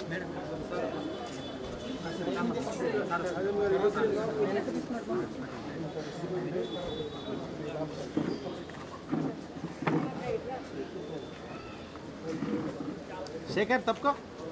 శేఖర్ తప్పుకో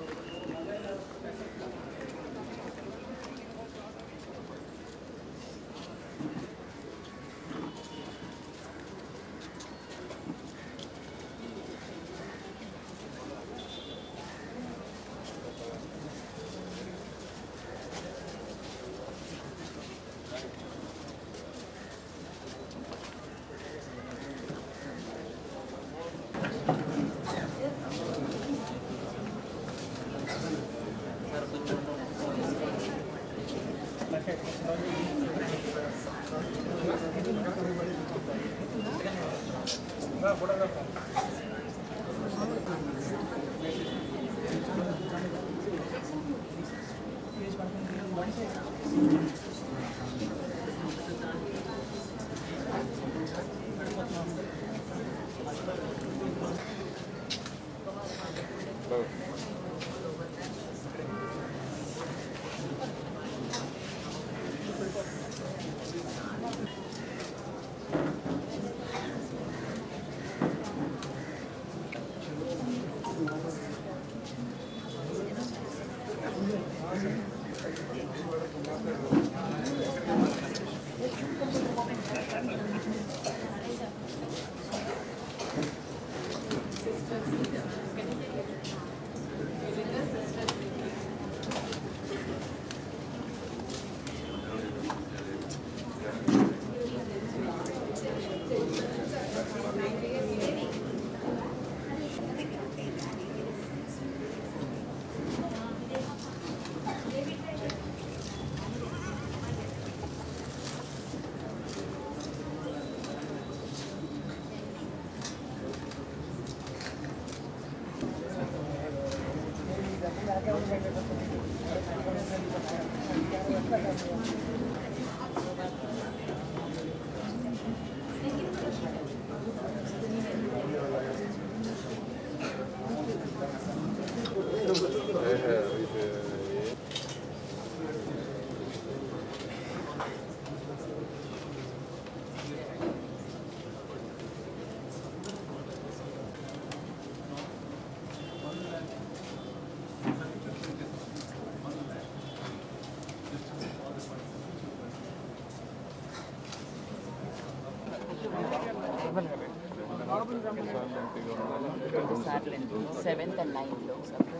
seventh and నైన్లో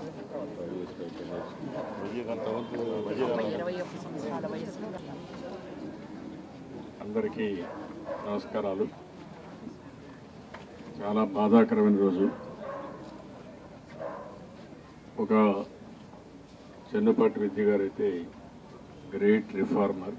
ఇరవై ఒక్క సంవత్సరాల వయసులో అందరికీ నమస్కారాలు చాలా బాధాకరమైన రోజు ఒక చెన్నుపాటి విద్య గారు అయితే గ్రేట్ రిఫార్మర్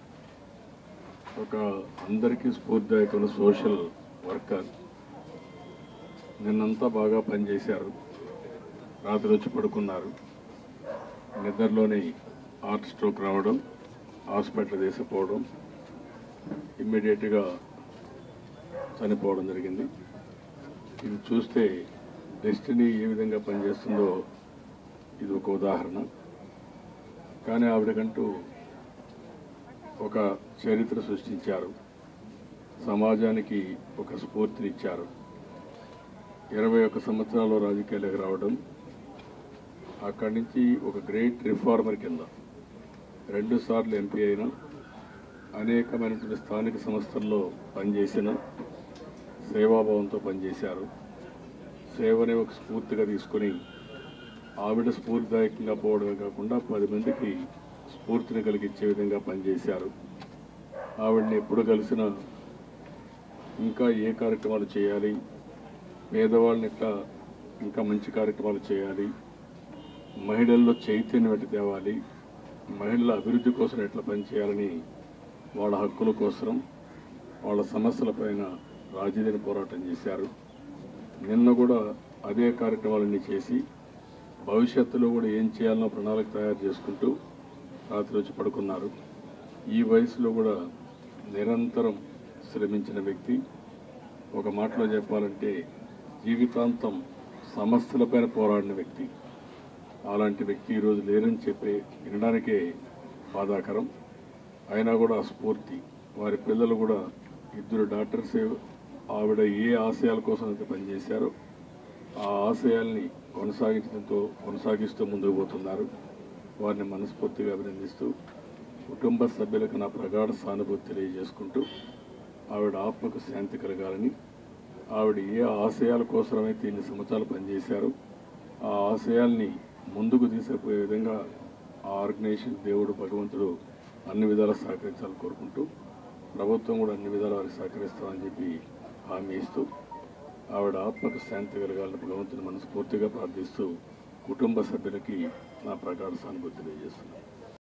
ఒక అందరికీ స్ఫూర్తిదాయకమైన సోషల్ వర్కర్ నిన్నంతా బాగా పనిచేశారు రాత్రి వచ్చి పడుకున్నారు నిద్రలోనే హార్ట్ స్ట్రోక్ రావడం హాస్పిటల్ తీసుకుపోవడం ఇమ్మీడియట్గా చనిపోవడం జరిగింది ఇది చూస్తే డెస్టినీ ఏ విధంగా పనిచేస్తుందో ఇది ఒక ఉదాహరణ కానీ ఆవిడకంటూ ఒక చరిత్ర సృష్టించారు సమాజానికి ఒక స్ఫూర్తినిచ్చారు ఇరవై ఒక్క సంవత్సరాలు రాజకీయాలకు రావడం అక్కడి నుంచి ఒక గ్రేట్ రిఫార్మర్ కింద రెండు సార్లు ఎంపీ అయినా అనేకమైనటువంటి స్థానిక సంస్థల్లో పనిచేసిన సేవాభావంతో పనిచేశారు సేవని ఒక స్ఫూర్తిగా తీసుకొని ఆవిడ స్ఫూర్తిదాయకంగా పోవడమే కాకుండా పది మందికి స్ఫూర్తిని కలిగించే విధంగా పనిచేశారు ఆవిడని ఎప్పుడు కలిసినా ఇంకా ఏ కార్యక్రమాలు చేయాలి పేదవాళ్ళని ఎట్లా ఇంకా మంచి కార్యక్రమాలు చేయాలి మహిళల్లో చైతన్యం ఎట్లా తేవాలి మహిళల అభివృద్ధి కోసం ఎట్లా పనిచేయాలని వాళ్ళ హక్కుల కోసం వాళ్ళ సమస్యలపైన రాజధాని పోరాటం చేశారు నిన్న కూడా అదే కార్యక్రమాలన్నీ చేసి భవిష్యత్తులో కూడా ఏం చేయాలనో ప్రణాళిక తయారు చేసుకుంటూ రాత్రి వచ్చి పడుకున్నారు ఈ వయసులో కూడా నిరంతరం శ్రమించిన వ్యక్తి ఒక మాటలో చెప్పాలంటే జీవితాంతం సమస్యలపైన పోరాడిన వ్యక్తి అలాంటి వ్యక్తి ఈరోజు లేరని చెప్పి వినడానికే బాధాకరం అయినా కూడా ఆ స్ఫూర్తి వారి పిల్లలు కూడా ఇద్దరు డాక్టర్స్ ఆవిడ ఏ ఆశయాల కోసం అయితే పనిచేశారో ఆ ఆశయాల్ని కొనసాగించడంతో కొనసాగిస్తూ ముందుకు పోతున్నారు వారిని మనస్ఫూర్తిగా అభినందిస్తూ కుటుంబ సభ్యులకు నా ప్రగాఢ సానుభూతి తెలియజేసుకుంటూ ఆవిడ ఆత్మకు శాంతి కలగాలని ఆవిడ ఏ ఆశయాల కోసమైతే ఇన్ని సంవత్సరాలు పనిచేశారో ఆ ఆశయాల్ని ముందుకు తీసుకుపోయే విధంగా ఆ ఆర్గనైజేషన్ దేవుడు భగవంతుడు అన్ని విధాలా సహకరించాలని కోరుకుంటూ ప్రభుత్వం కూడా అన్ని విధాలా వారికి సహకరిస్తామని చెప్పి హామీ ఇస్తూ ఆవిడ ఆత్మకు శాంతి కలగాలని భగవంతుని మనస్ఫూర్తిగా ప్రార్థిస్తూ కుటుంబ సభ్యులకి నా ప్రగాఢ సానుభూతి తెలియజేస్తున్నాను